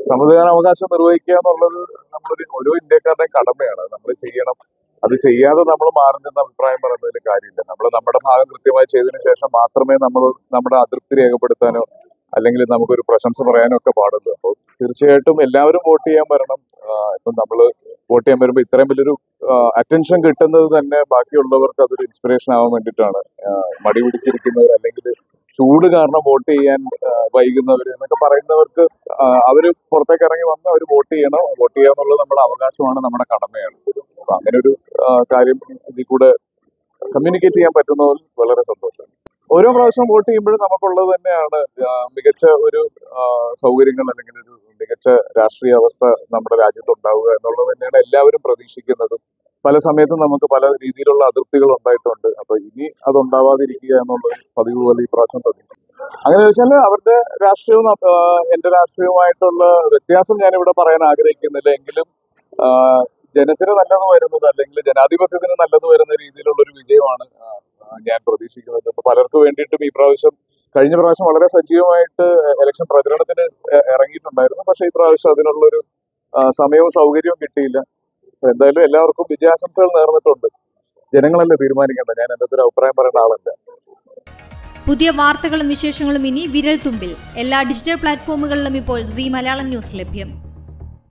സമ്മതിദാനാവകാശം നിർവഹിക്കുക എന്നുള്ളത് നമ്മളൊരു ഓരോ ഇന്ത്യക്കാരുടെയും കടമയാണ് നമ്മൾ ചെയ്യണം അത് ചെയ്യാതെ നമ്മൾ മാറി നിന്ന് അഭിപ്രായം പറയുന്നതിൽ കാര്യമില്ല നമ്മൾ നമ്മുടെ ഭാഗം കൃത്യമായി ചെയ്തതിനു ശേഷം മാത്രമേ നമ്മൾ നമ്മുടെ അതൃപ്തി രേഖപ്പെടുത്താനോ അല്ലെങ്കിൽ നമുക്കൊരു പ്രശംസ പറയാനോ ഒക്കെ പാടുള്ളൂ അപ്പോൾ തീർച്ചയായിട്ടും എല്ലാവരും വോട്ട് ചെയ്യാൻ വരണം ആഹ് ഇപ്പം നമ്മൾ വോട്ട് ചെയ്യാൻ വരുമ്പോൾ ഇത്രയും വലിയൊരു അറ്റൻഷൻ കിട്ടുന്നത് തന്നെ ബാക്കിയുള്ളവർക്ക് അതൊരു ഇൻസ്പിറേഷൻ ആവാൻ വേണ്ടിയിട്ടാണ് ആഹ് മടി പിടിച്ചിരിക്കുന്നവർ അല്ലെങ്കിൽ ചൂട് കാരണം വോട്ട് ചെയ്യാൻ ആഹ് വൈകുന്നവർ എന്നൊക്കെ പറയുന്നവർക്ക് ആഹ് അവര് പുറത്തേക്ക് ഇറങ്ങി വന്ന് അവർ വോട്ട് ചെയ്യണം വോട്ട് ചെയ്യുക എന്നുള്ളത് നമ്മുടെ അവകാശമാണ് നമ്മുടെ കടമയാണ് അപ്പൊ അങ്ങനെ ഒരു ആഹ് കാര്യം ഇതിൽ കൂടെ കമ്മ്യൂണിക്കേറ്റ് ചെയ്യാൻ പറ്റുന്നതിൽ വളരെ സന്തോഷം ഓരോ പ്രാവശ്യം വോട്ട് ചെയ്യുമ്പോഴും നമുക്കുള്ളത് തന്നെയാണ് ആഹ് മികച്ച ഒരു ആഹ് സൗകര്യങ്ങൾ അല്ലെങ്കിൽ ഒരു മികച്ച രാഷ്ട്രീയ അവസ്ഥ നമ്മുടെ രാജ്യത്ത് ഉണ്ടാവുക എന്നുള്ളത് തന്നെയാണ് എല്ലാവരും പ്രതീക്ഷിക്കുന്നതും പല സമയത്തും നമുക്ക് പല രീതിയിലുള്ള അതൃപ്തികൾ ഉണ്ടായിട്ടുണ്ട് അപ്പൊ ഇനി അത് ഉണ്ടാവാതിരിക്കുക എന്നുള്ളത് പതിവ് പോലെ ഈ പ്രാവശ്യം പ്രതീക്ഷിക്കും അങ്ങനെ ചോദിച്ചാൽ അവരുടെ രാഷ്ട്രീയവും ആഹ് എന്റെ രാഷ്ട്രീയവുമായിട്ടുള്ള വ്യത്യാസം ഞാനിവിടെ പറയാൻ ആഗ്രഹിക്കുന്നില്ല എങ്കിലും ആഹ് ജനത്തിന് നല്ലത് വരുന്നത് അല്ലെങ്കിൽ ജനാധിപത്യത്തിന് നല്ലത് വരുന്ന രീതിയിലുള്ള ഒരു വിജയമാണ് ആഹ് ആഹ് ഞാൻ പ്രതീക്ഷിക്കുന്നത് അപ്പൊ പലർക്കും വേണ്ടിയിട്ടും ഈ പ്രാവശ്യം കഴിഞ്ഞ പ്രാവശ്യം വളരെ സജീവമായിട്ട് ഇലക്ഷൻ പ്രചരണത്തിന് എ- ഇറങ്ങിയിട്ടുണ്ടായിരുന്നു പക്ഷേ ഈ പ്രാവശ്യം അതിനുള്ളൊരു ആഹ് സമയവും സൗകര്യവും കിട്ടിയില്ല അപ്പൊ എന്തായാലും എല്ലാവർക്കും വിജയാശംസകൾ നേർന്നിട്ടുണ്ട് ജനങ്ങളല്ലേ തീരുമാനിക്കേണ്ട ഞാൻ എൻ്റെ ഒരു അഭിപ്രായം പറയേണ്ട ആളല്ല പുതിയ വാർത്തകളും വിശേഷങ്ങളും ഇനി വിരൽ തുമ്പിൽ എല്ലാ ഡിജിറ്റൽ പ്ലാറ്റ്ഫോമുകളിലും ഇപ്പോൾ സി മലയാളം ന്യൂസ് ലഭ്യം